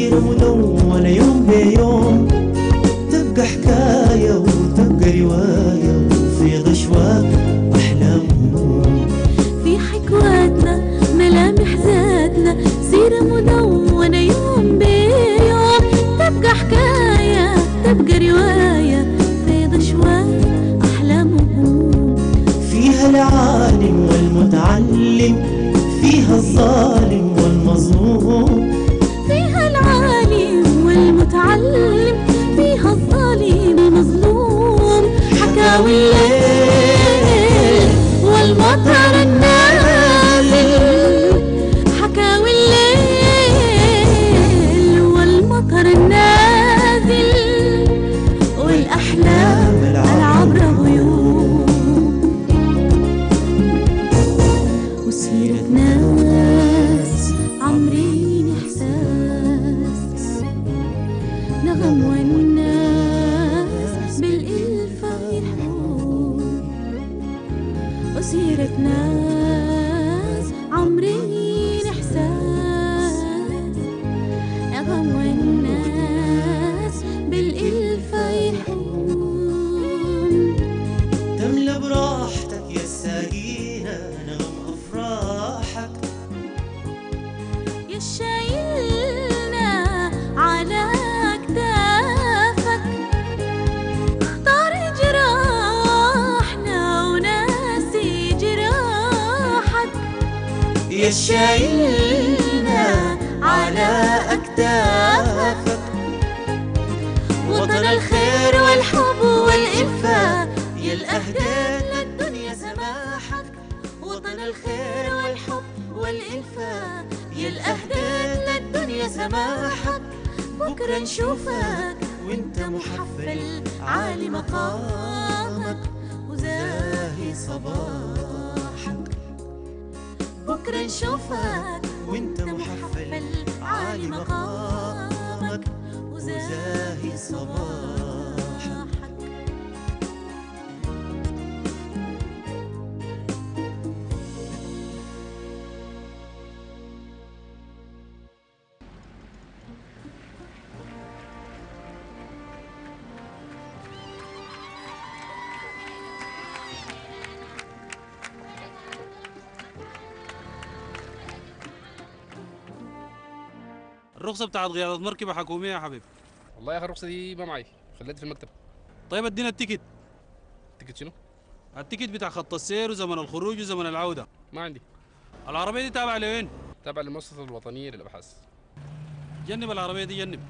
سيرة مدونة يوم بيوم تبقى حكاية وتبقى رواية وفي غشواك أحلام هموم في حكواتنا ملامح ذاتنا سيرة مدونة يوم بيوم تبقى حكاية تبقى رواية فيض شوي أحلام وهموم فيها العالم والمتعلم فيها الظالم والمظلوم فيها العالم والمتعلم فيها الظالم المظلوم حكاوي الليل والمطر النازل حكاوي الليل والمطر النازل والأحلام العبر غيوم وسيرة ناس عامرين إحساس نغم والناس بالإلفة يحلون وسيرة ناس عامرين إحساس نغم والناس بالإلفة يحلون تملى براحتك يا ساقينا نغم أفراحك يا شايلنا على كتافك اختار جراحنا وناسي جراحك يا شايلنا على أكتافك وطن الخير والحب والإلفة يا الأهداف للدنيا سماحك وطن الخير والحب والإلفة يا الأهداف للدنيا سماحك بكرة نشوفك وانت محفل عالي مقامك وزاهي صباحك بكرة نشوفك وانت محفل عالي مقامك وزاهي صباحك الرخصة بتاعت قيادة مركبة حكومية يا حبيب والله يا اخي الرخصه دي ما معي خليتها في المكتب طيب ادينا التيكت تيكت شنو؟ التيكت بتاع خط السير وزمن الخروج وزمن العودة ما عندي العربية دي تابعة لوين؟ تابع للمؤسسه الوطنيه للابحاث جنب العربية دي جنب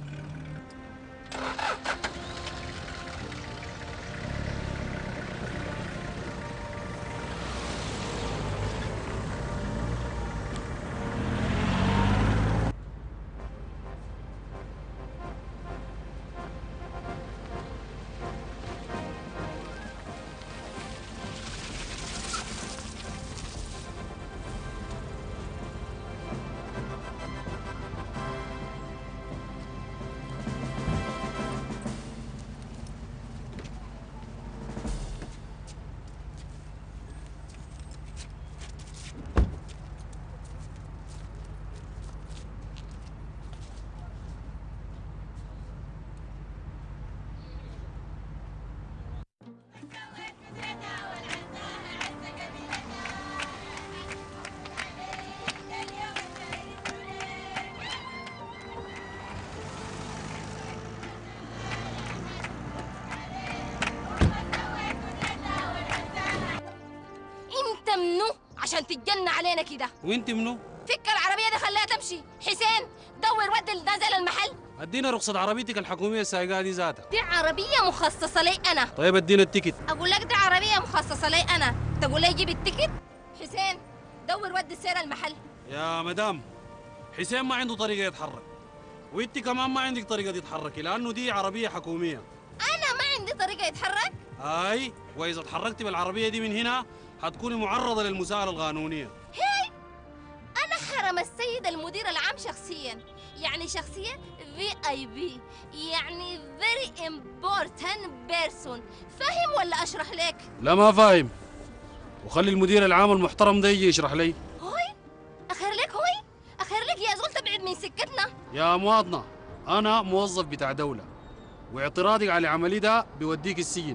انت منو عشان تتجنى علينا كده وانت منو؟ فك العربيه دي خليها تمشي حسين دور ود اللي نزل المحل ادينا رخصة عربيتك الحكومية السايقة دي ذاتها دي عربيه مخصصه لي انا طيب ادينا التيكت اقول لك دي عربيه مخصصه لي انا تقول لي جيب التيكت حسين دور ود السير المحل يا مدام حسين ما عنده طريقة يتحرك وانت كمان ما عندك طريقة تتحركي لأنه دي عربية حكومية انا ما عندي طريقه يتحرك اي واذا اتحركتي بالعربية دي من هنا حتكوني معرضة للمساءلة القانونية هي انا حرم السيد المدير العام شخصيا يعني شخصية في اي بي يعني very important person فاهم ولا اشرح لك لا ما فاهم وخلي المدير العام المحترم ده يجي يشرح لي هوي اخر لك هوي اخر لك يا زول تبعد من سكتنا يا مواطنة انا موظف بتاع دوله واعتراضك على عملي ده بيوديك السجن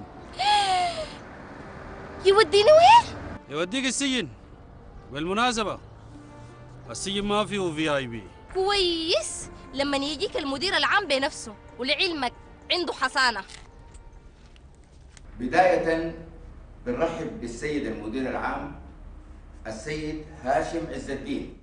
يوديني وين؟ يوديك السجن بالمناسبه السجن ما فيه في اي بي كويس لما يجيك المدير العام بنفسه ولعلمك عنده حصانة بداية بنرحب بالسيد المدير العام السيد هاشم عز الدين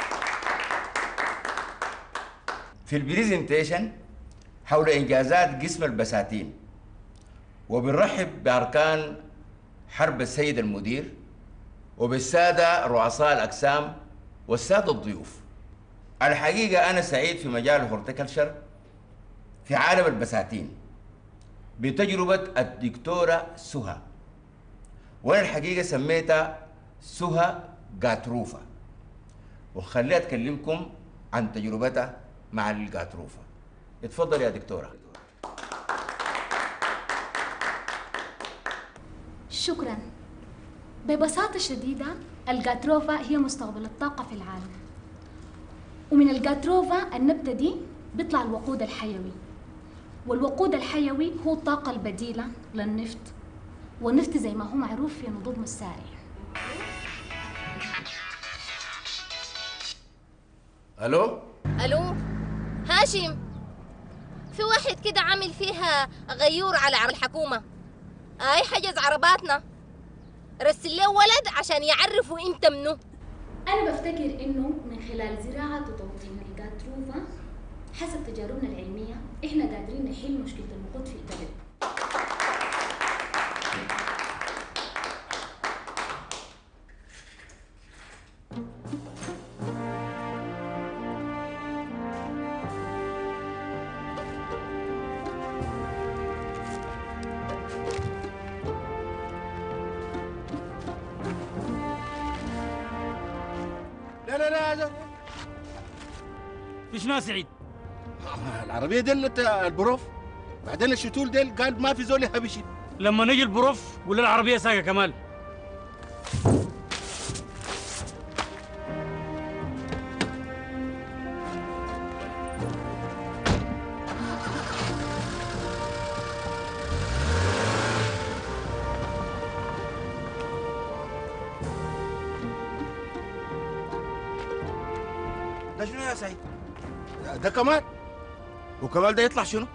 في البريزنتيشن حول إنجازات قسم البساتين وبنرحب بأركان حرب السيد المدير وبالسادة رؤساء الأقسام والسادة الضيوف الحقيقة أنا سعيد في مجال الهورتيكلشر في عالم البساتين بتجربة الدكتورة سهى وأنا الحقيقة سميتها سهى جاتروفا وخليها أتكلمكم عن تجربتها مع الجاتروفا اتفضل يا دكتورة شكرا ببساطة شديدة الجاتروفا هي مستقبل الطاقة في العالم ومن الجاتروفا النبتة دي بيطلع الوقود الحيوي والوقود الحيوي هو الطاقة البديلة للنفط والنفط زي ما هو معروف في نضوج الساري ألو ألو هاشم في واحد كده عامل فيها غيور على عرب الحكومة أي حجز عرباتنا رسل له ولد عشان يعرفوا انت منو أنا بفتكر إنه من خلال زراعة وتوطين الجاتروفا حسب تجاربنا العلمية إحنا قادرين نحل مشكلة الوقود في البلد لا لا لا لا فيش ناس سعيد العربية دي اللي البروف بعدين الشتول ديل قال ما في زول يهبشي لما نجي البروف ولا العربيه ساقه كمال ده شنو يا سعيد؟ ده- ده كمال وكمال ده يطلع شنو؟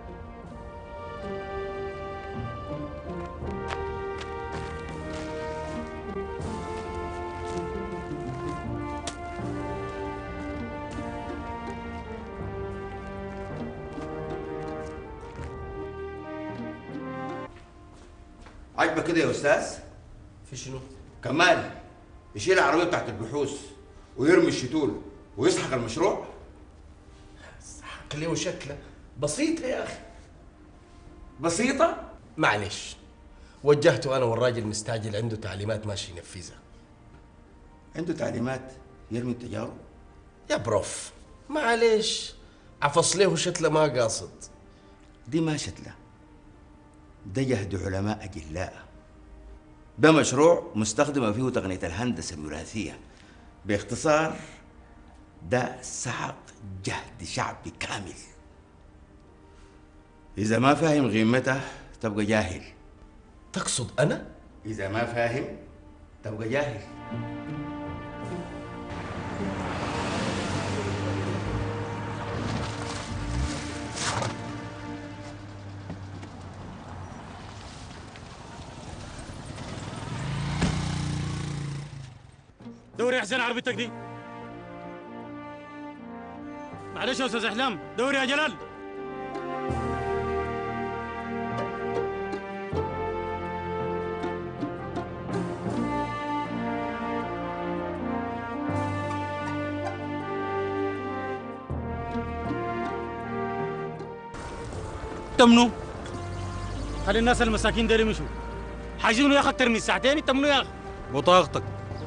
عجبك كده يا أستاذ؟ في شنو؟ كمال يشيل العربية بتاعت البحوث ويرمي الشتول ويسحق المشروع خليه وشكله بسيطة يا أخي بسيطة معلش وجهته أنا والراجل مستعجل عنده تعليمات ماشي ينفذها عنده تعليمات يرمي التجارب يا بروف معلش عفص له شتلة ما قاصد دي ما شتلة ده جهد علماء أجلاء ده مشروع مستخدمة فيه تقنية الهندسة الوراثية باختصار ده سحق جهد شعبي كامل إذا ما فاهم قيمته تبقى جاهل تقصد أنا؟ إذا ما فاهم تبقى جاهل دوري يا حسين عربيتك دي معلش يا استاذ احلام دوري يا جلال انت منو؟ خلي الناس المساكين دول يمشوا حاجزينه يا اخي اكتر من ساعتين انت منو يا اخي؟ بطاقتك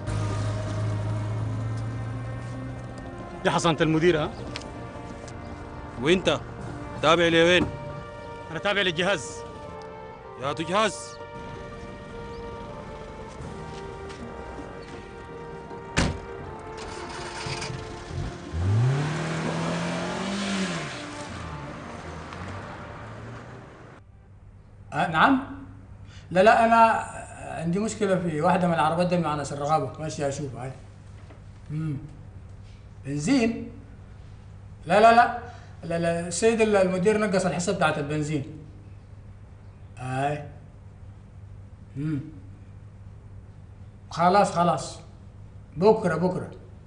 دي حصانة المدير ها؟ وانت تابع لوين؟ انا تابع للجهاز يا جهاز آه نعم لا لا انا عندي مشكله في واحده من العربيات دي مع ناس الرقابه ماشي اشوف هاي امم بنزين لا لا لا لا لا السيد المدير نقص الحصه بتاعت البنزين هاي امم خلاص خلاص بكره بكره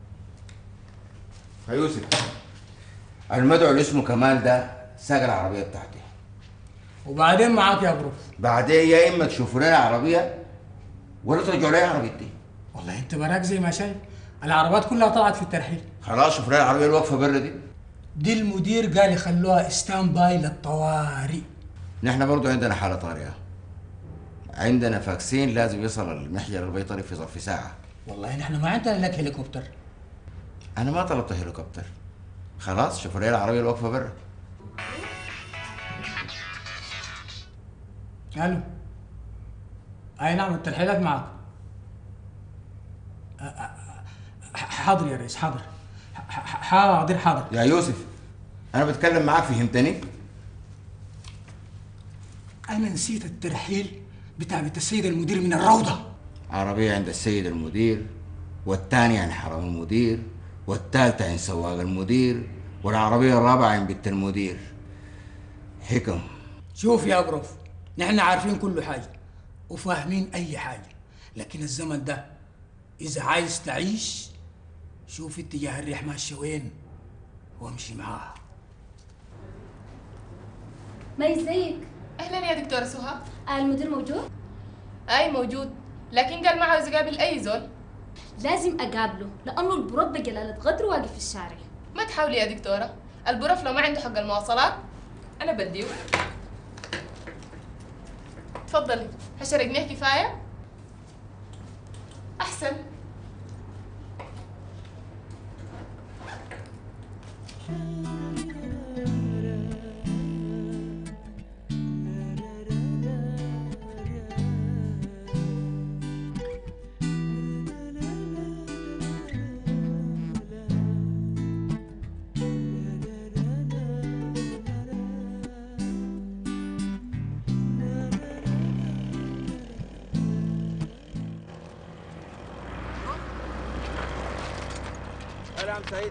فيوسف المدعو اللي اسمه كمال ده ساق العربيه بتاعتي وبعدين معاك يا بروف بعدين يا اما تشوفوا لنا عربيه ولا ترجعوا لي عربيتي والله انت براك زي ما شايف العربات كلها طلعت في الترحيل خلاص شوفوا لنا العربيه الواقفه برا دي دي المدير قال يخلوها ستاند باي للطوارئ نحن برضو عندنا حاله طارئه عندنا فاكسين لازم يصل المحجر البيطري في ظرف ساعه والله نحن ما عندنا لك هليكوبتر انا ما طلبت هليكوبتر خلاص شوفوا لي العربيه الواقفه برا الو اي نعم الترحيلات معك أ- أ- حاضر يا ريس حاضر ح- ح- حاضر حاضر يا يوسف انا بتكلم معاك فهمتني انا نسيت الترحيل بتاع بيت السيد المدير من الروضه عربيه عند السيد المدير والثانية عن حرم المدير والثالثة عن سواق المدير والعربية الرابعة عن بنت المدير حكم شوف يا بروف نحن عارفين كل حاجه وفاهمين اي حاجه لكن الزمن ده اذا عايز تعيش شوف اتجاه الريح ماشيه وين وامشي معاها ما ازيك اهلا يا دكتوره سهى آه المدير موجود اي موجود لكن قال ما عاوز يقابل اي زول لازم اقابله لانه البروف بجلاله غدر واقف في الشارع ما تحاولي يا دكتوره البروف لو ما عنده حق المواصلات انا بديه تفضلي عشرة جنيه كفايه احسن هلا عم سعيد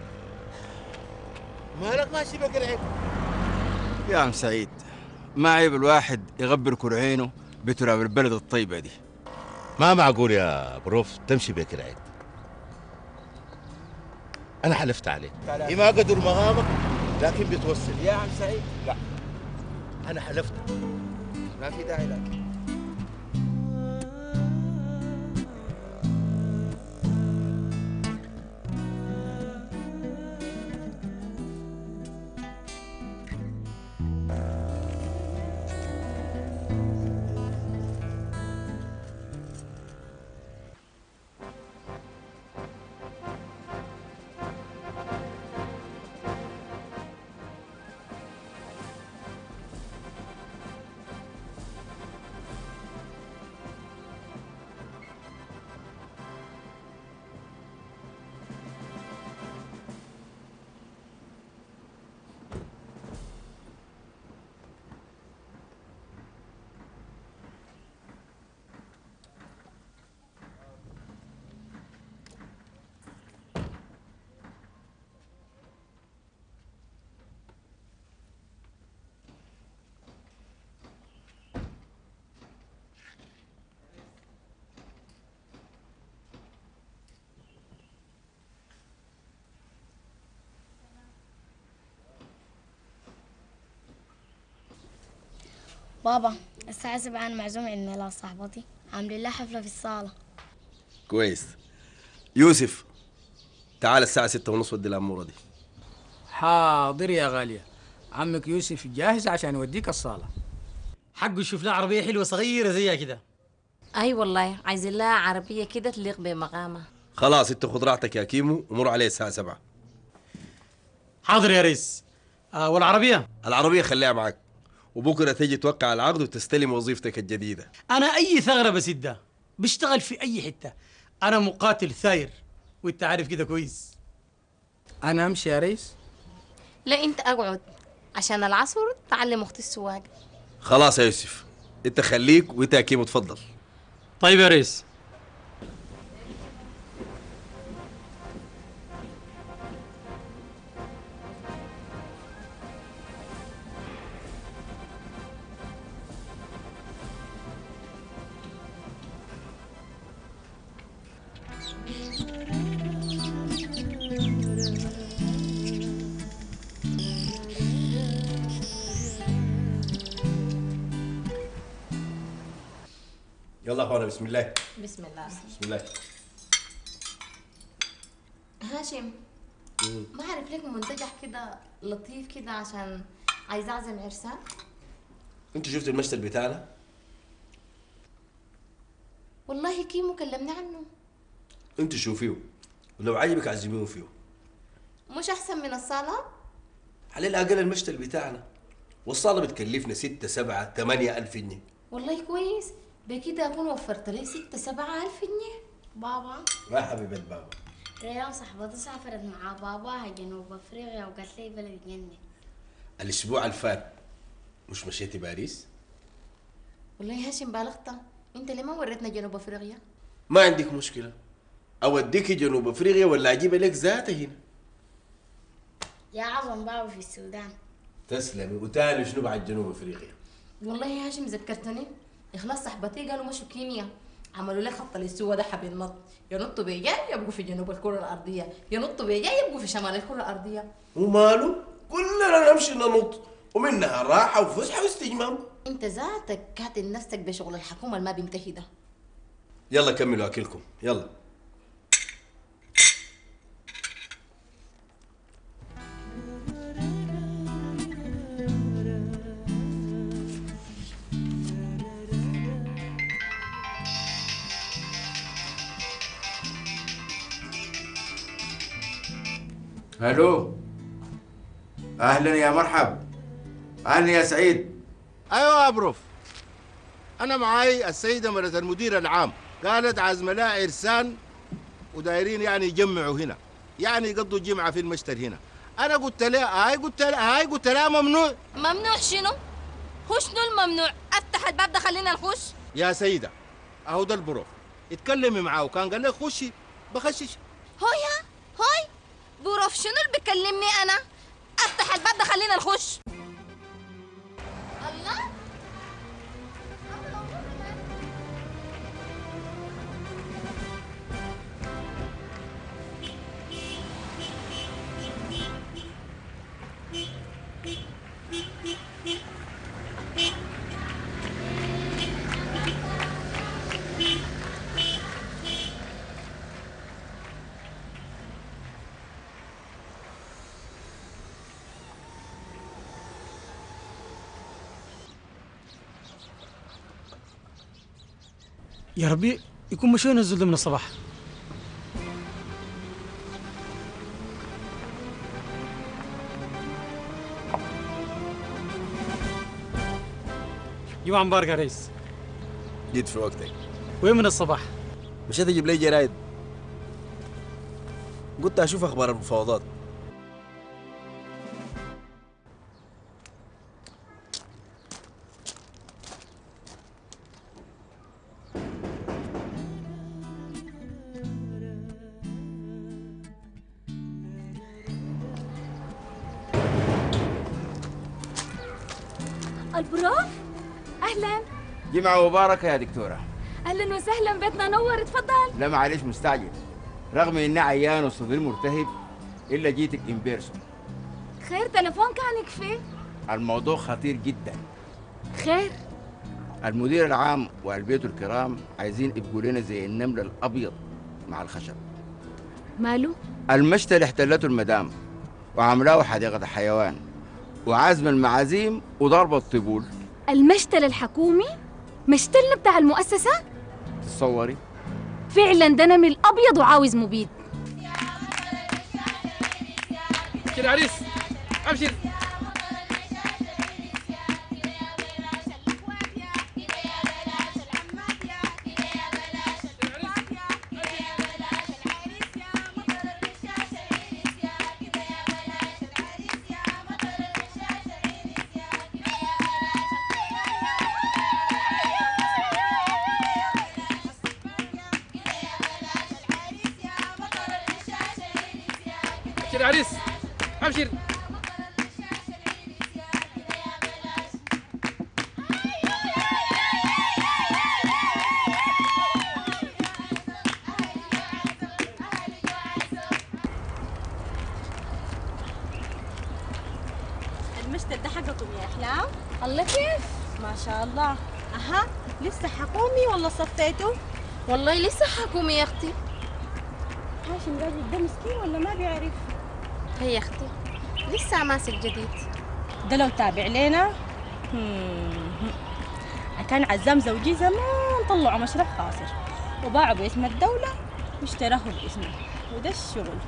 مالك ماشي بك العيب يا عم سعيد ما عيب الواحد يغبر كرعينه بتراب البلد الطيبة دي ما معقول يا بروف تمشي بك العيب انا حلفت عليك إيه ما قدر مغامك لكن بتوصل يا عم سعيد لا انا حلفت ما في داعي لك بابا الساعة سبعة أنا معزوم عند ميلاد صاحبتي عاملين لها حفلة في الصالة كويس يوسف تعال الساعة ستة ونص ودي الأمورة دي حاضر يا غاليه عمك يوسف جاهز عشان يوديك الصاله حقه يشوف له عربيه حلوه صغيره زيها كده اي والله عايزين لها عربيه كده تليق بمقامها خلاص انت خد راحتك يا كيمو ومر عليه الساعة سبعة حاضر يا ريس آه والعربيه العربية خليها معك وبكرة تيجي توقع العقد وتستلم وظيفتك الجديدة انا اي ثغره بسدها بشتغل في اي حته انا مقاتل ثاير وانت عارف كده كويس انا امشي يا ريس لا انت اقعد عشان العصر تعلم اختي السواقه خلاص يا يوسف انت خليك وانت يا كيمو تفضل طيب يا ريس يلا يا اخوانا بسم الله بسم الله بسم الله هاشم ما اعرف لك منتجع كده لطيف كده عشان عايزه اعزم عرسان انتوا شفتوا المشتل بتاعنا والله كيمو كلمني عنه انتوا شوفيه ولو عجبك عزميه فيه مش احسن من الصاله على الاقل المشتل بتاعنا والصاله بتكلفنا ستة سبعة ثمانية ألف جنيه والله كويس بكده اكون وفرت لي ستة سبعة ألف جنيه بابا يا حبيبة بابا ريان صاحبتي سافرت مع باباها جنوب افريقيا وقالت لي بلد جنة الاسبوع اللي فات مش مشيتي باريس والله هاشم بالغت انت ليه ما وريتنا جنوب افريقيا ما عندك مشكلة اوديكي جنوب افريقيا ولا اجيب لك ذاتها هنا يا عظم بابا في السودان تسلمي وتاني شنو بعد جنوب افريقيا والله يا هاشم ذكرتني اخلاص صاحبتي قالوا مشوا كينيا عملوا لك خط الاستواء ده حبي النط ينطوا بيجاي يبقوا في جنوب الكرة الأرضية ينطوا بيجاي يبقوا في شمال الكرة الأرضية وماله كلنا نمشي ننط ومنها راحة وفسحة واستجمام انت ذاتك كاتل نفسك بشغل الحكومة اللي ما بينتهي ده يلا كملوا اكلكم يلا الو اهلا يا مرحب اهلا يا سعيد ايوه يا بروف انا معاي السيده مرة المدير العام قالت عازمه لها عرسان ودايرين يعني يجمعوا هنا يعني يقضوا الجمعه في المشتل هنا انا قلت لها هاي قلت لها هاي قلت لها ممنوع ممنوع شنو؟ هو شنو الممنوع؟ افتح الباب ده خلينا نخش يا سيده اهو ده البروف اتكلمي معاه وكان قال لك خشي بخشش هويا هوي بروف شنو اللي بيكلمني انا؟ افتح الباب ده خلينا نخش الله يا ربي يكون مشينا الزول ده من الصباح يوم عم بارك يا ريس جيت في وقتك وين من الصباح مشيت اجيب لي جرايد قلت اشوف اخبار المفاوضات البروف اهلا جمعة مباركة يا دكتورة اهلا وسهلا بيتنا نور اتفضل لا معلش مستعجل رغم اني عيان وصدري مرتهب الا جيتك ان بيرسون خير تليفون كان يكفي الموضوع خطير جدا خير المدير العام والبيت الكرام عايزين يبقوا لنا زي النمل الابيض مع الخشب ماله المشتل احتلته المدام وعملاه حديقة حيوان وعزم المعازيم وضرب الطبول المشتل الحكومي مشتلنا بتاع المؤسسة تصوري فعلا ده نمل ابيض وعاوز مبيد كده عريس ابشر العريس ابشر المشتل ده حقكم يا احلام الله كيف ما شاء الله اها لسه حكومي ولا صفيتوا والله لسه حكومي يا اختي هاشم راجل ده مسكين ولا ما بيعرف هي يا اختي لسه ماسك جديد ده لو تابع لنا هم. كان عزام زوجي زمان طلعوا مشروع خاسر وباعوا باسم الدولة واشتراه باسمه وده الشغل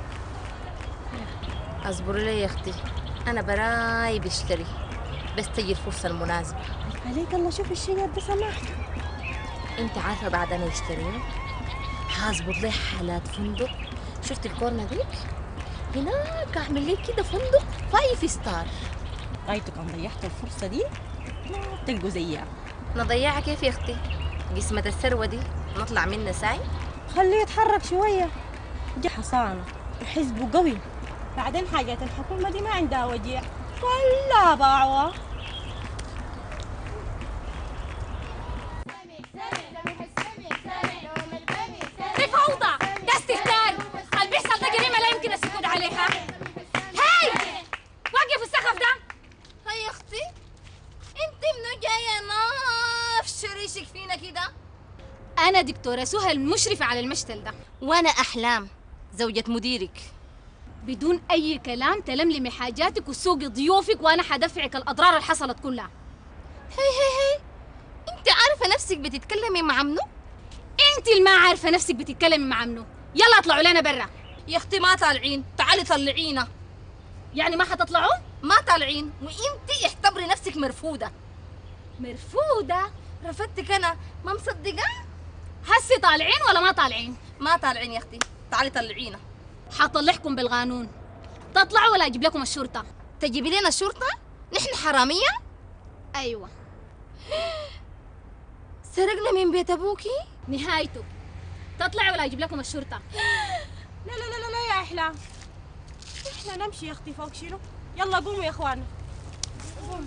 اصبري لي يا اختي انا براي بشتري بس تجي الفرصه المناسبه عليك الله شوف الشيء ده سماح انت عارفه بعد انا يشتريه هظبط لي حالات فندق شفت الكورنه ديك هناك اعمل لي كده فندق فايف ستار غايتكم ضيعتوا الفرصة دي ما بتلقوا زيها نضيعها كيف يا اختي قسمة الثروة دي نطلع منها ساي خليه يتحرك شوية دي حصانة وحزبه قوي بعدين حاجات الحكومة دي ما عندها وجيع كلها باعوها في فوضى ده استهتار اللي بيحصل ده جريمه لا يمكن السكوت عليها هاي وقف السقف ده هاي يا اختي انت منو جايه نافش ريشك فينا كده انا دكتوره سهى المشرفه على المشتل ده وانا احلام زوجة مديرك بدون اي كلام تلملمي حاجاتك وسوقي ضيوفك وانا حدفعك الاضرار اللي حصلت كلها هي هي هي انت عارفه نفسك بتتكلمي مع منو انت اللي ما عارفه نفسك بتتكلمي مع منو يلا اطلعوا لنا برا يا اختي ما طالعين تعالي طلعينا يعني ما حتطلعوا ما طالعين وانت اعتبري نفسك مرفوضه مرفوضه رفضتك انا ما مصدقه هسي طالعين ولا ما طالعين ما طالعين يا اختي تعالي طلعينا حطلعكم بالقانون تطلعوا ولا اجيب لكم الشرطه تجيبي لنا الشرطه نحن حراميه ايوه سرقنا من بيت ابوكي نهايته تطلعوا ولا اجيب لكم الشرطه لا لا لا لا, لا يا احلام احنا نمشي يا اختي فوق شنو يلا قوموا يا اخوانا قوموا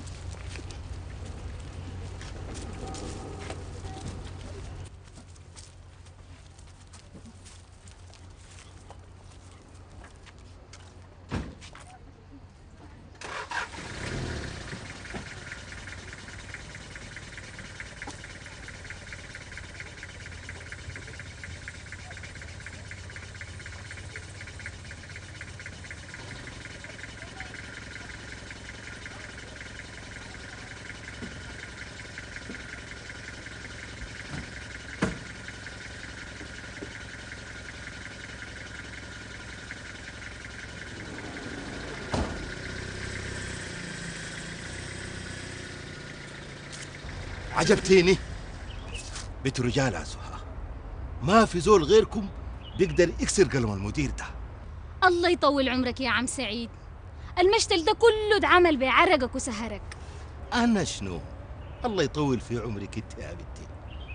عجبتيني بنت رجال يا سهى ما في زول غيركم بيقدر يكسر قلم المدير ده الله يطول عمرك يا عم سعيد المشتل ده كله اتعمل بعرقك وسهرك انا شنو الله يطول في عمرك انت يا بنتي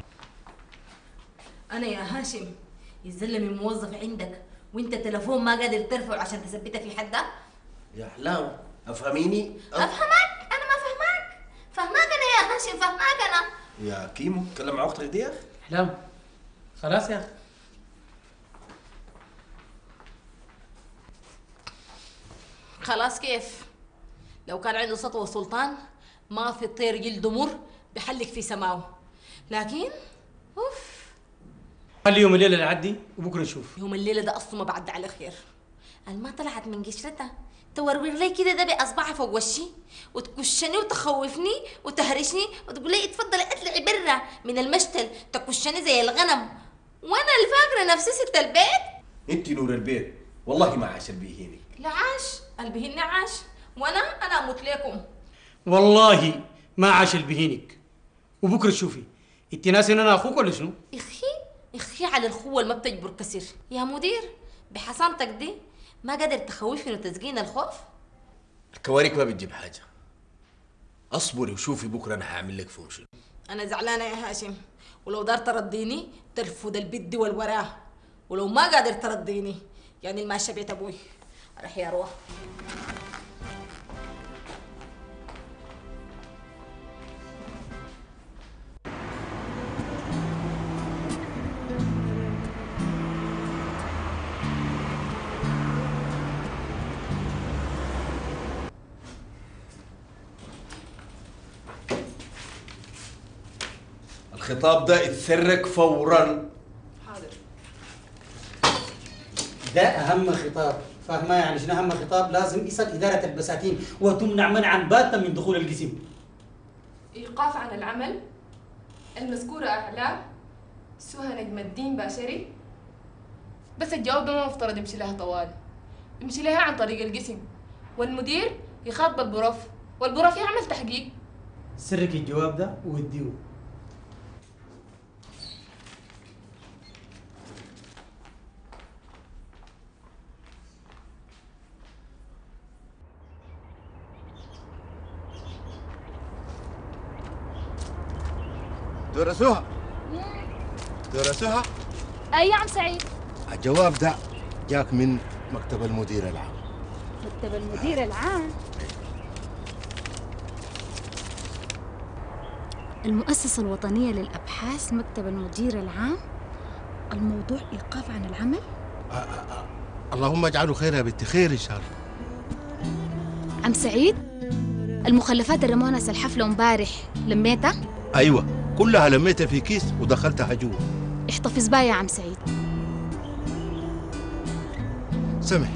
انا يا هاشم الزلمه موظف عندك وانت تلفون ما قادر ترفعه عشان تثبتها في حد يا احلام افهميني أف... افهمك انا ما فهمك فهماك انا يا هاشم فهماك انا يا كيمو تكلم مع اختك دي يا اخي احلام خلاص يا اخي خلاص كيف لو كان عنده سطوة سلطان ما في طير جلده مر بحلق في سماوه لكن اوف خلي يوم الليله اللي يعدي وبكره نشوف يوم الليله ده اصله ما بعد على خير الما طلعت من قشرتها تورور لي كده ده باصبعها فوق وشي وتكشني وتخوفني وتهرشني وتقول لي اتفضلي اطلعي برا من المشتل تكشني زي الغنم وانا اللي فاكره نفسي ست البيت انت نور البيت والله ما عاشر بيهينك لا عاش قلبي هن عاش وانا انا اموت لكم والله ما عاش البهينك وبكره تشوفي انت ناسي ان انا اخوك ولا شنو؟ اخي اخي على الخوه اللي ما بتجبر كثير يا مدير بحصانتك دي ما قادر تخوفني وتسقينا الخوف الكواريك ما بتجيب حاجه اصبري وشوفي بكره انا هعمل لك فيهم شنو انا زعلانه يا هاشم ولو دار ترضيني ترفض البد والوراه ولو ما قادر ترضيني يعني الماشيه بيت ابوي روح يا روح الخطاب ده اتسرق فورا حاضر ده اهم خطاب فاهمة يعني شنو اهم خطاب لازم يصل اداره البساتين وتمنع منعا باتا من دخول القسم إيقاف عن العمل المذكورة أعلاه سهى نجم الدين باشري بس الجواب ده ما مفترض يمشي لها طوال يمشي لها عن طريق القسم والمدير يخاطب البروف والبروف يعمل تحقيق سرك الجواب ده واديه دورة سهى دورة سهى أي عم سعيد الجواب ده جاك من مكتب المدير العام مكتب المدير العام المؤسسة الوطنية للأبحاث مكتب المدير العام الموضوع إيقاف عن العمل اللهم اجعله خير يا بنتي خير ان شاء الله عم سعيد المخلفات اللي رمونا الحفلة امبارح لميتها ايوه كلها لميتها في كيس ودخلتها جوا احتفظ بها يا عم سعيد سمح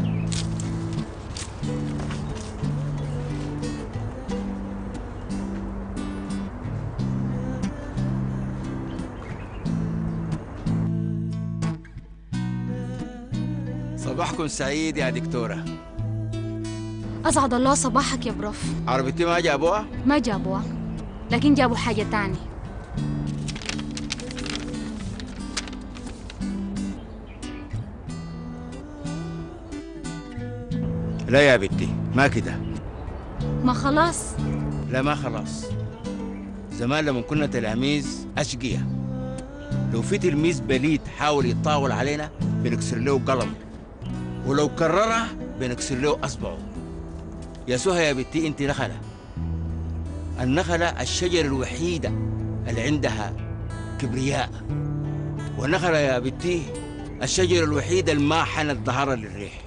صباحكم سعيد يا دكتورة أسعد الله صباحك يا بروف عربيتي ما جابوها؟ ما جابوها لكن جابوا حاجة تاني لا يا بنتي ما كده ما خلاص لا ما خلاص زمان لما كنا تلاميذ أشقية لو في تلميذ بليد حاول يتطاول علينا بنكسر له قلم ولو كررها بنكسر له أصبعه يا سهى يا بنتي أنت نخلة النخلة الشجرة الوحيدة اللي عندها كبرياء والنخلة يا بنتي الشجرة الوحيدة اللي ما حنت ظهرها للريح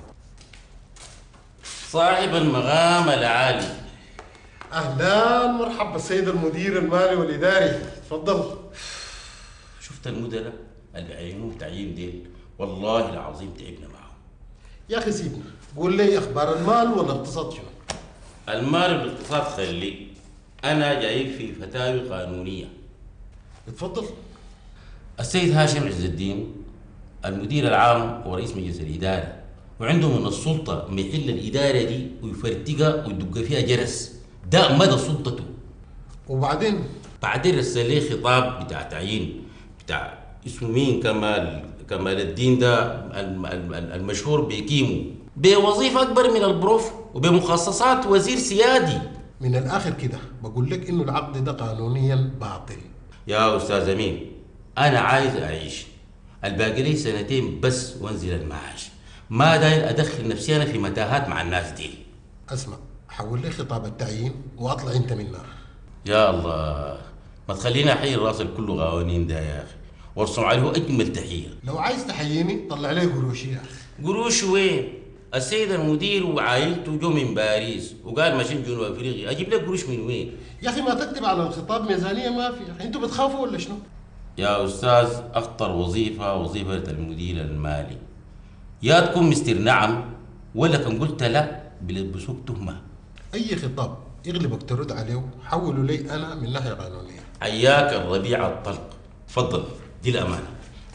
صاحب المقام العالي اهلا مرحبا بالسيد المدير المالي والاداري تفضل شفت المدراء اللي عينوه تعيين ديل والله العظيم تعبنا معهم يا اخي سيبنا قول لي اخبار المال والاقتصاد شنو المال والاقتصاد خلي انا جايك في فتاوي قانونيه اتفضل السيد هاشم عز الدين المدير العام ورئيس مجلس الاداره وعنده من السلطه ما يحل الاداره دي ويفرتقها ويدق فيها جرس ده مدى سلطته وبعدين بعدين رسل لي خطاب بتاع تعيين بتاع اسمه مين كمال كمال الدين ده الم- الم- المشهور بكيمو بوظيفه اكبر من البروف وبمخصصات وزير سيادي من الاخر كده بقول لك انه العقد ده قانونيا باطل يا استاذ امين انا عايز اعيش الباقي لي سنتين بس وانزل المعاش ما داير ادخل نفسي انا في متاهات مع الناس دي اسمع حول لي خطاب التعيين واطلع انت منها يا الله ما تخلينا احيي الراس اللي كله قوانين ده يا اخي وارسم عليه اجمل تحيه لو عايز تحييني طلع لي قروش يا اخي قروش وين؟ السيد المدير وعائلته جو من باريس وقال ماشيين جنوب افريقيا اجيب لك قروش من وين؟ يا اخي ما تكتب على الخطاب ميزانيه ما في يا اخي انتوا بتخافوا ولا شنو؟ يا استاذ اخطر وظيفه وظيفه المدير المالي يا تكون مستر نعم ولا كان قلت لا بيلبسوك تهمه اي خطاب يغلبك ترد عليه حوله لي انا من ناحيه قانونيه حياك الربيع الطلق تفضل دي الامانه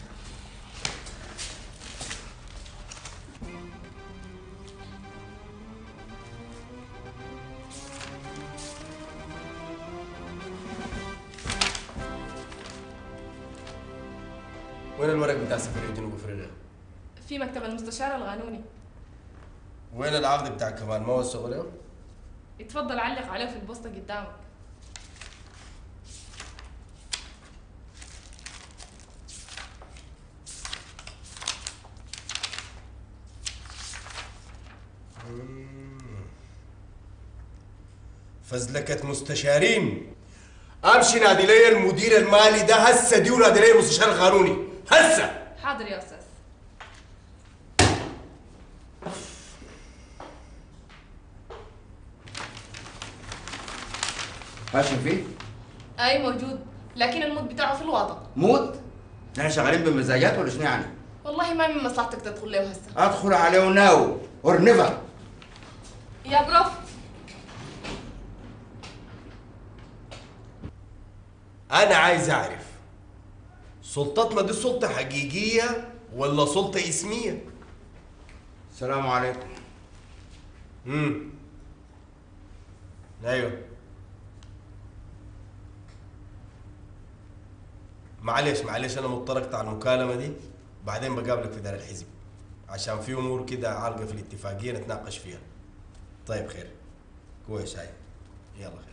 وين الورق بتاع سفرية جنوب افريقيا؟ في مكتب المستشار القانوني وين العقد بتاع كمال ما وثقوا له؟ اتفضل علق عليه في البوسطة قدامك فزلكة مستشارين امشي نادي لي المدير المالي ده هسه دي ونادي لي المستشار القانوني هسه حاضر يا استاذ هاشم فيه اي موجود لكن المود بتاعه في الواطه موت نحن شغالين بمزاجات ولا شنو يعني والله ما من مصلحتك تدخل له هسه ادخل عليه ناو اور نيفر يا بروف انا عايز اعرف سلطتنا دي سلطة حقيقية ولا سلطة اسمية السلام عليكم امم ايوه معلش معلش انا مضطر على المكالمة دي بعدين بقابلك في دار الحزب عشان في امور كده عالقة في الاتفاقية نتناقش فيها طيب خير كويس هاي يلا خير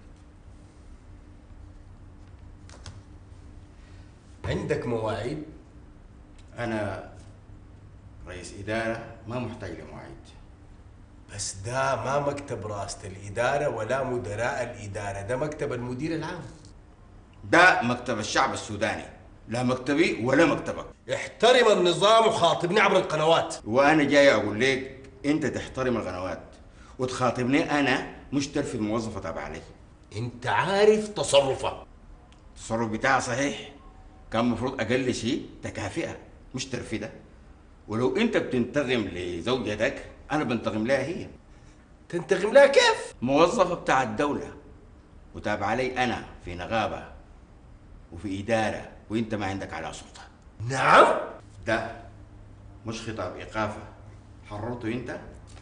عندك مواعيد؟ انا رئيس اداره ما محتاج لمواعيد بس ده ما مكتب رئاسة الإدارة ولا مدراء الإدارة ده مكتب المدير العام ده مكتب الشعب السوداني لا مكتبي ولا مكتبك احترم النظام وخاطبني عبر القنوات وانا جاي اقول لك انت تحترم القنوات وتخاطبني انا مش ترفض موظفه تابع علي انت عارف تصرفه التصرف بتاعها صحيح كان المفروض اقل شيء تكافئه مش ترفيدها ولو انت بتنتقم لزوجتك انا بنتقم لها هي تنتقم لها كيف موظفه بتاع الدوله وتابع علي انا في نغابه وفي اداره وانت ما عندك على سلطه نعم ده مش خطاب ايقافه حررته انت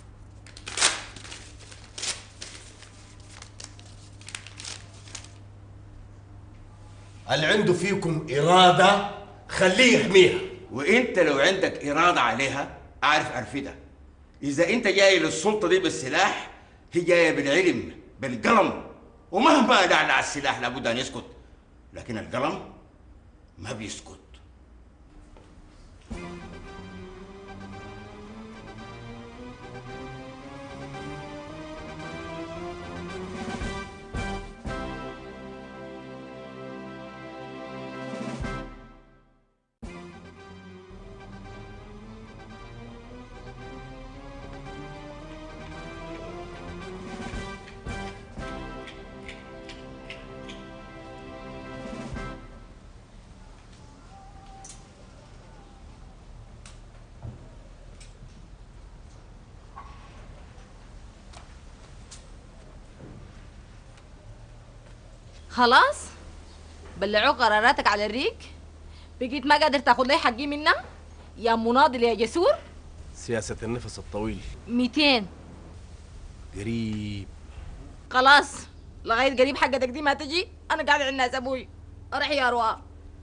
اللي عنده فيكم إرادة خليه يحميها وانت لو عندك اراده عليها اعرف ارفدها اذا انت جاي للسلطه دي بالسلاح هي جايه بالعلم بالقلم ومهما لعلع السلاح لابد ان يسكت لكن القلم ما بيسكت خلاص بلعوا قراراتك على الريق بقيت ما قادر تاخذ لي حقي منا يا مناضل يا جسور سياسة النفس الطويل 200 قريب خلاص لغايه قريب حقتك دي ما تجي انا قاعد عند ناس ابوي اروح يا رواه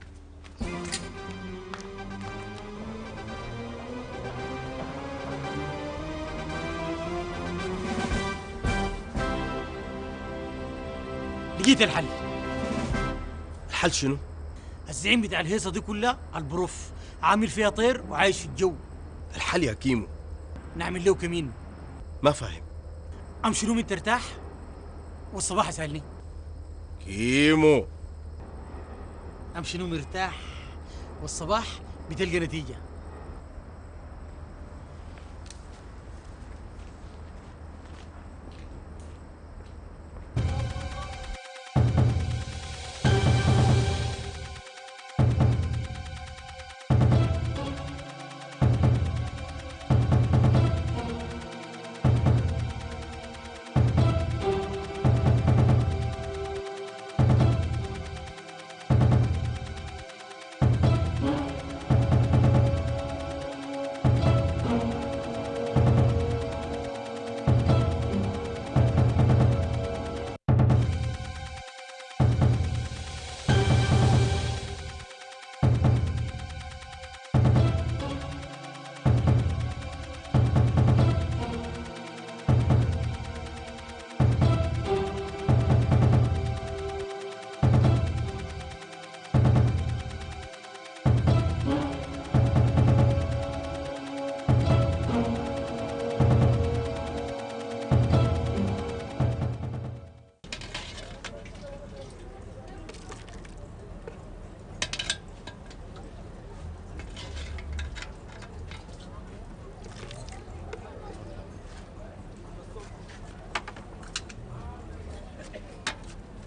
لقيت الحل الحل شنو؟ الزعيم بتاع الهيصه دي كلها البروف عامل فيها طير وعايش في الجو الحل يا كيمو نعمل له كمين ما فاهم امشي نوم انت ارتاح والصباح اسالني كيمو امشي نوم مرتاح والصباح بتلقى نتيجه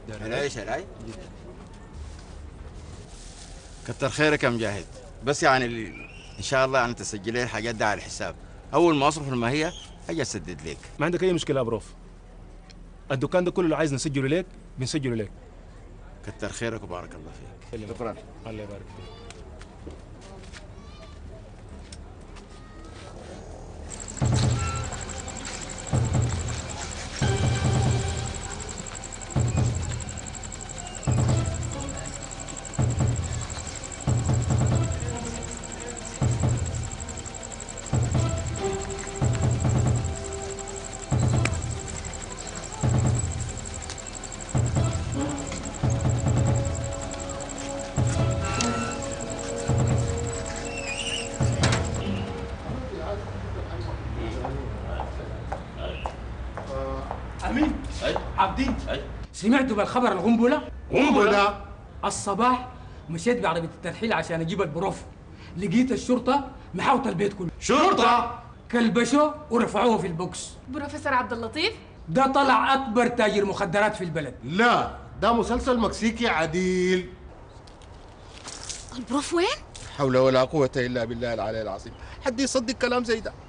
العيش العي كتر خيرك يا مجاهد بس يعني ال- ان شاء الله يعني تسجل لي الحاجات دي على الحساب اول ما اصرف الماهيه اجي اسدد لك ما عندك اي مشكله يا بروف الدكان ده كله اللي عايز نسجله لك بنسجله لك كتر خيرك وبارك الله فيك شكرا الله يبارك فيك امين عابدين سمعتوا بالخبر القنبله؟ قنبلة؟ الصباح مشيت بعربية الترحيل عشان اجيب البروف لقيت الشرطة محاوطة البيت كله شرطة؟ كلبشوا ورفعوه في البوكس بروفيسور عبد اللطيف ده طلع اكبر تاجر مخدرات في البلد لا ده مسلسل مكسيكي عديل البروف وين؟ حول ولا قوة إلا بالله العلي العظيم حد يصدق كلام زي ده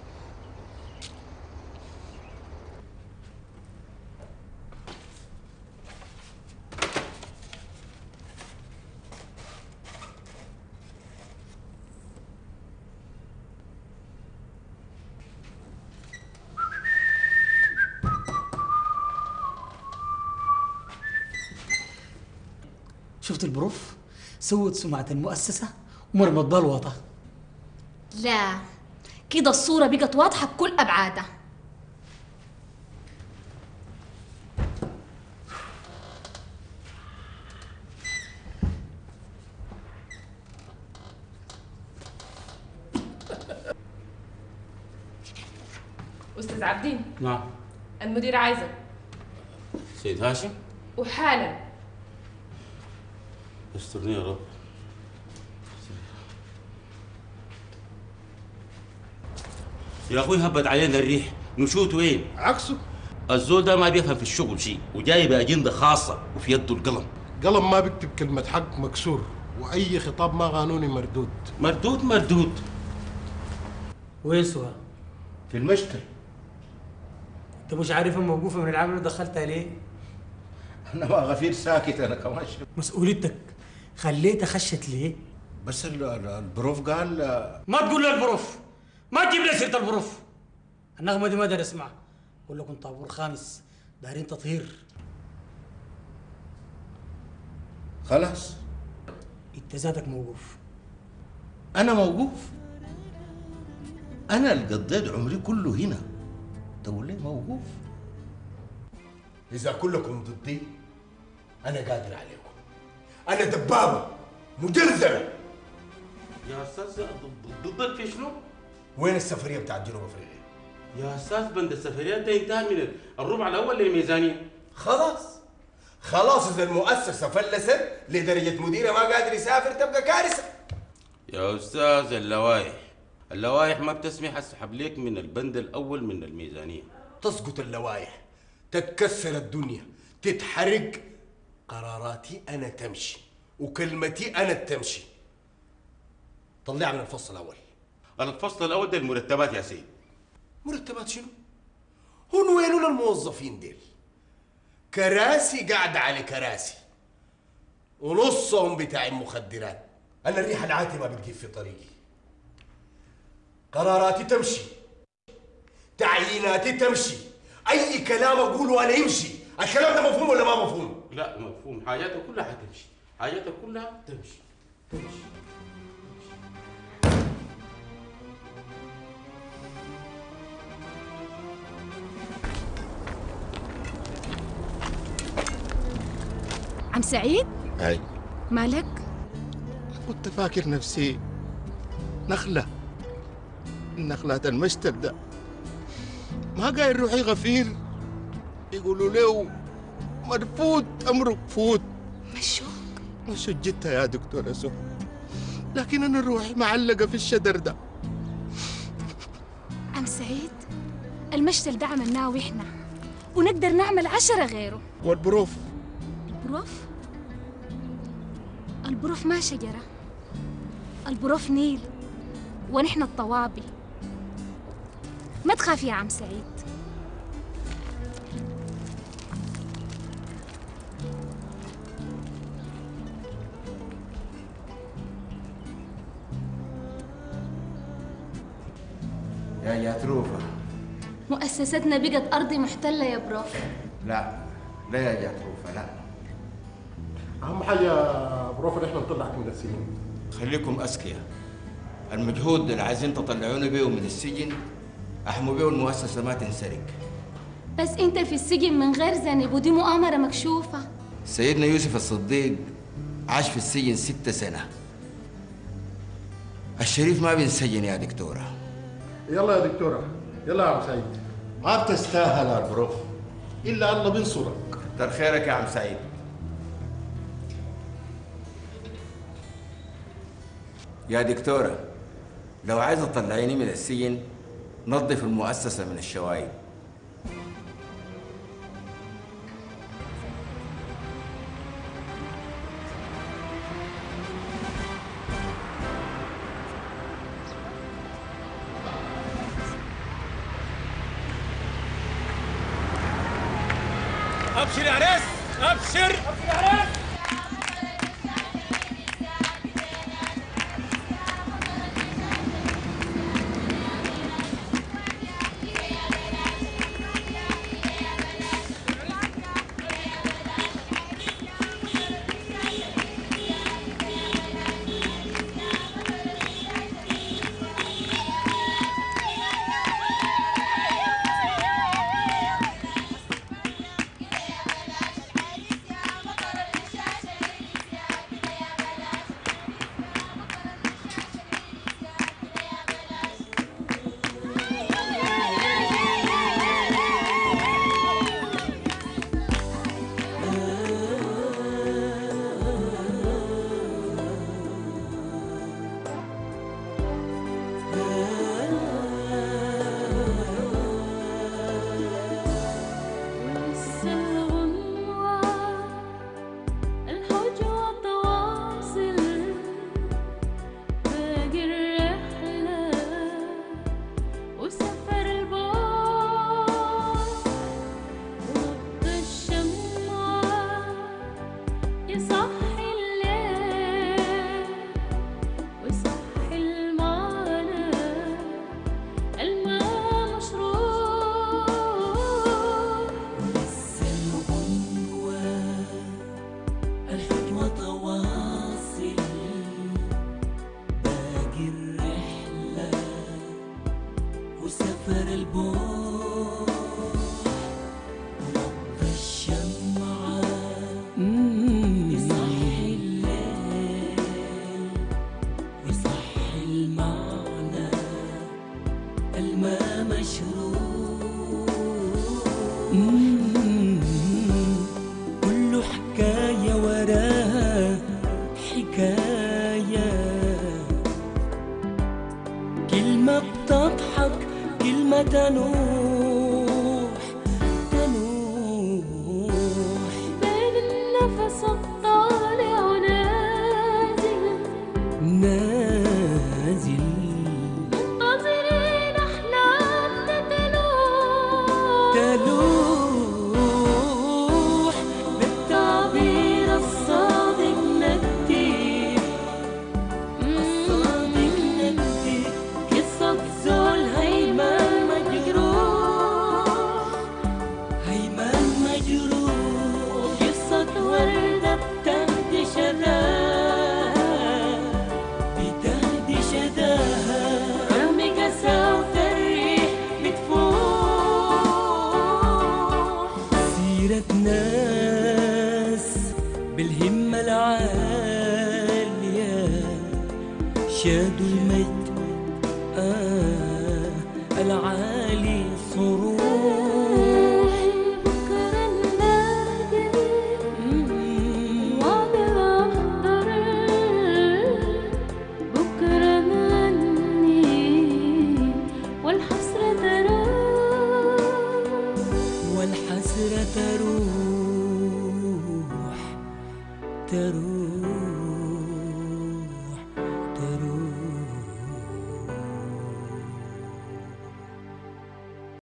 شفت البروف سوت سمعة المؤسسة ومرمط بالوطة لا كده الصورة بقت واضحة بكل أبعادها استاذ عابدين نعم المدير عايزك سيد هاشم وحالا استرني يا رب يا اخوي هبت علينا الريح نشوت وين عكسه الزول ده ما بيفهم في الشغل شيء وجاي بأجندة خاصة وفي يده القلم قلم ما بيكتب كلمة حق مكسور وأي خطاب ما قانوني مردود مردود مردود وين سوا؟ في المشتل انت مش عارف الموقوفة من العمل ودخلتها ليه؟ انا ما غفير ساكت انا كمان شو. مسؤوليتك خليتها خشت ليه؟ بس ال- ال- البروف قال ما تقول لي البروف ما تجيب لي سيرة البروف النغمة دي ما دار اسمع بقول لكم طابور خامس دايرين تطهير خلاص انت ذاتك موقوف انا موقوف انا اللي قضيت عمري كله هنا تقول لي موقوف إذا كلكم ضدي أنا قادر عليكم أنا دبابة مجرزرة يا استاذ ضدك في شنو؟ وين السفرية بتاعت جنوب أفريقيا؟ يا استاذ بند السفريات ده انتهى من الربع الاول للميزانيه خلاص خلاص إذا المؤسسة فلست لدرجة مديرها ما قادر يسافر تبقى كارثة يا استاذ اللوائح اللوائح ما بتسمح اسحب لك من البند الاول من الميزانيه تسقط اللوائح تتكسر الدنيا تتحرق قراراتي أنا تمشي وكلمتي أنا تمشي طلعها من الفصل الأول الفصل الاول ده المرتبات يا سيد مرتبات شنو؟ هون وينون الموظفين ديل؟ كراسي قاعدة على كراسي ونصهم بتاع المخدرات أنا الريحة العاتمة بتجيب في طريقي قراراتي تمشي تعييناتي تمشي أي كلام أقوله أنا يمشي الكلام ده مفهوم ولا ما مفهوم؟ لا مفهوم حاجاتك كلها حتمشي حاجاتك كلها تمشي تمشي عم سعيد هاي مالك؟ كنت فاكر نفسي نخلة نخلة المشتل ده ما قايل روحي غفير يقولوا له مرفوض أمره فوت مشوك مشوك جتها يا دكتورة سهى لكن أنا روحي معلقة في الشدر ده عم سعيد المشتل ده عملناه وإحنا ونقدر نعمل عشرة غيره والبروف البروف البروف ما شجرة البروف نيل ونحن الطوابي ما تخاف يا عم سعيد يا جاتروفة مؤسستنا بقت أرضي محتلة يا بروف لا لا يا جاتروفة لا اهم حاجه يا بروف ان احنا نطلعك من السجن خليكم أذكياء المجهود اللي عايزين تطلعوني بيه من السجن أحموا بيه المؤسسة ما تنسرق بس أنت في السجن من غير ذنب ودي مؤامرة مكشوفة سيدنا يوسف الصديق عاش في السجن ستة سنة الشريف ما بينسجن يا دكتورة يلا يا دكتوره يلا يا عم سعيد ما بتستاهل يا بروف الا الله بينصرك كتر خيرك يا عم سعيد يا دكتورة لو عايزة تطلعيني من السجن نظف المؤسسة من الشوايب ابشر يا عريس ابشر وسفر البار ونبض الشمعة يصحي الليل ويصحي المعنى الماء مشروب ولسه الغنوة الحكمة تواصل باقي الرحلة وسفر البوح ونبض الشمعة يصحي الليل ويصحي المعنى الماء مشروب كل حكاية وراها حكاية كلمة بتضحك كلمة تنوح تنوح بين النفس الطالع ونازل نازل منتظرين أحلامنا تلوح تلوح بالتعبير الصادق نكتب الصادق نكتب قصة زول هيمان مجروح هيمان مجروح قصة وردة بتهدي شذاها بتهدي شذاها رغم قساوة الريح بتفوح سيرة ناس بالهمة العالية شادوا المجد آه العالي صروح بكرة نلاقي وعد أحضر بكرة نغني والحسرة تروح والحسرة تروح تروح